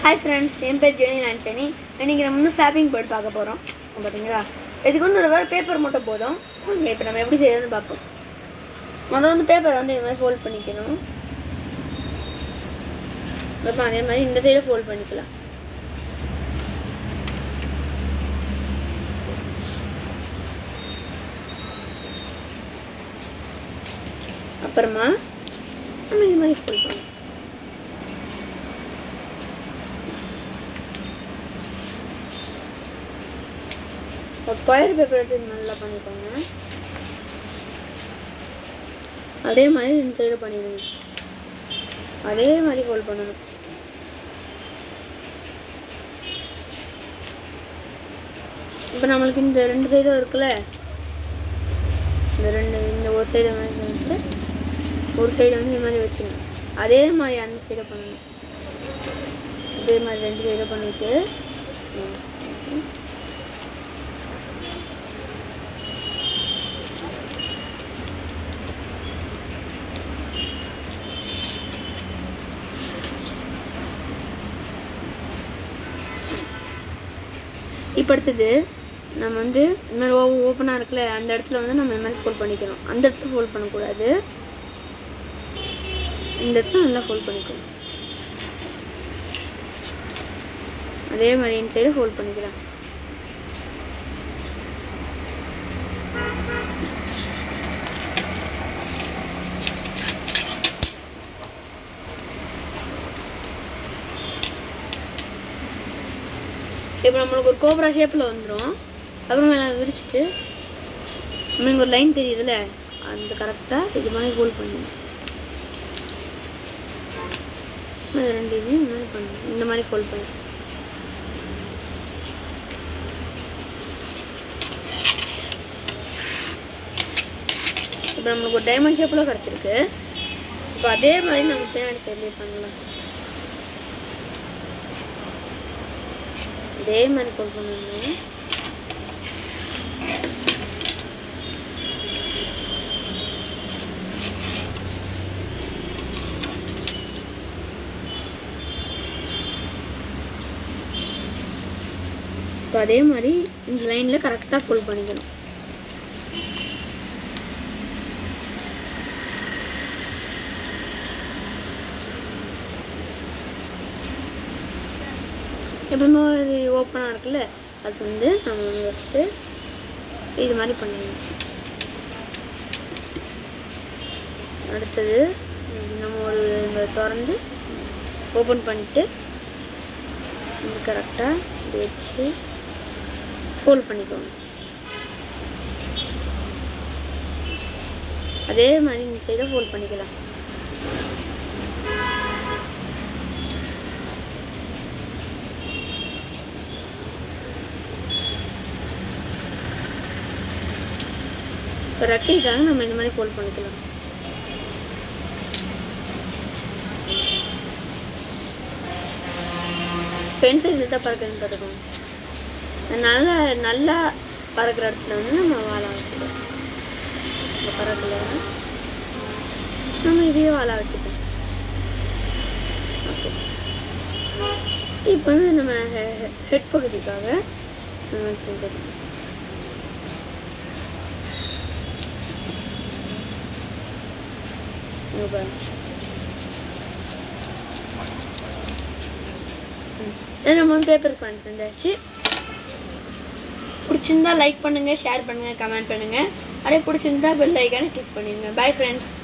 Hi friends என் பேர் Jenny Antony இன்னைக்கு நம்ம இன்னும் ஃபேப்பிங் போர்டு பார்க்க போகிறோம் பார்த்தீங்களா இதுக்கு வந்து ஒரு வேறு பேப்பர் மட்டும் போதும் ஓகே இப்போ நம்ம எப்படி செய்யறதுன்னு பார்ப்போம் முதல்ல வந்து பேப்பரை வந்து இது மாதிரி ஃபோல்ட் பண்ணிக்கணும் அப்புறம் அதே மாதிரி இந்த சைடு ஃபோல்ட் பண்ணிக்கலாம் அப்புறமா நம்ம இது மாதிரி ஃபோல்ட் பண்ணணும் ஒரு ஸ்கொயர் பேப்பர் எடுத்து நல்லா பண்ணிக்கோங்க அதே மாதிரி இந்த சைடு பண்ணிடுங்க அதே மாதிரி ஹோல்ட் பண்ணணும் இப்போ நம்மளுக்கு இந்த ரெண்டு சைடும் இருக்குல்ல இந்த ரெண்டு இந்த ஒரு சைடு மாதிரி வந்துட்டு ஒரு சைடு வந்து இது மாதிரி வச்சுக்கணும் அதே மாதிரி அந்த சைடை பண்ணணும் இதே மாதிரி ரெண்டு சைடை பண்ணிட்டு ம். இப்போ அடுத்தது நம்ம வந்து இந்த மாதிரி ஓ ஓப்பனாக இருக்குல்ல அந்த இடத்துல வந்து நம்ம இந்த மாதிரி ஃபோல்ட் பண்ணிக்கணும் அந்த இடத்துல ஃபோல்ட் பண்ணக்கூடாது இந்த இடத்துல நல்லா ஃபோல்ட் பண்ணிக்கணும் அதே மாதிரி இந்த சைடு ஃபோல்ட் பண்ணிக்கலாம் இப்போ நம்மளுக்கு ஒரு கோப்ரா ஷேப்பில் வந்துடும் அப்புறம் மேலே விரிச்சிட்டு நம்மளுக்கு ஒரு லைன் தெரியுதுல்ல அந்த கரெக்டாக இது மாதிரி ஹோல்ட் பண்ணணும் அது ரெண்டு இதையும் இந்த மாதிரி பண்ணணும் இந்த மாதிரி ஃபோல்ட் பண்ணி இப்போ நம்மளுக்கு ஒரு டைமண்ட் ஷேப்பில் கிடச்சிருக்கு இப்போ அதே மாதிரி நம்ம பின்னாடி சைட்லேயே பண்ணலாம் இதே மாதிரி ஃபோல்ட் பண்ணணும் இப்போ அதே மாதிரி இந்த லைனில் கரெக்டாக ஃபோல்ட் பண்ணிக்கணும் எப்பவுமே ஒரு ஓப்பனாக இருக்குல்ல அது வந்து நம்ம வந்து ஃபஸ்ட்டு இது மாதிரி பண்ணிடணும் அடுத்தது ம், நம்ம ஒரு இங்க திறந்து ஓப்பன் பண்ணிட்டு இது கரெக்டாக இப்படி வச்சு ஃபோல்ட் பண்ணிக்கோங்க அதே மாதிரி இந்த சைடை ஃபோல்ட் பண்ணிக்கலாம் இப்போ ரெக்கைக்காக நம்ம இந்த மாதிரி ஃபோல்ட் பண்ணிக்கலாம் பென்சில் இது தான் பறக்குதுன்னு பார்த்துக்கோங்க நல்லா நல்லா பறக்கிற இடத்துல வந்து நம்ம வாழை வச்சுக்கலாம் இந்த பறக்கல நம்ம இதையே வாழை வச்சுக்கலாம் ஓகே இப்போ வந்து நம்ம ஹெட் பகுதிக்காக நம்ம செஞ்சுக்கலாம் இங்க பாருங்க இது நம்ம வந்து பேப்பர் பண்ணி செஞ்சாச்சு பிடிச்சிருந்தா லைக் பண்ணுங்க ஷேர் பண்ணுங்க கமெண்ட் பண்ணுங்க அப்படியே பிடிச்சிருந்தா பெல் ஐக்கானை கிளிக் பண்ணிடுங்க பை ஃப்ரெண்ட்ஸ்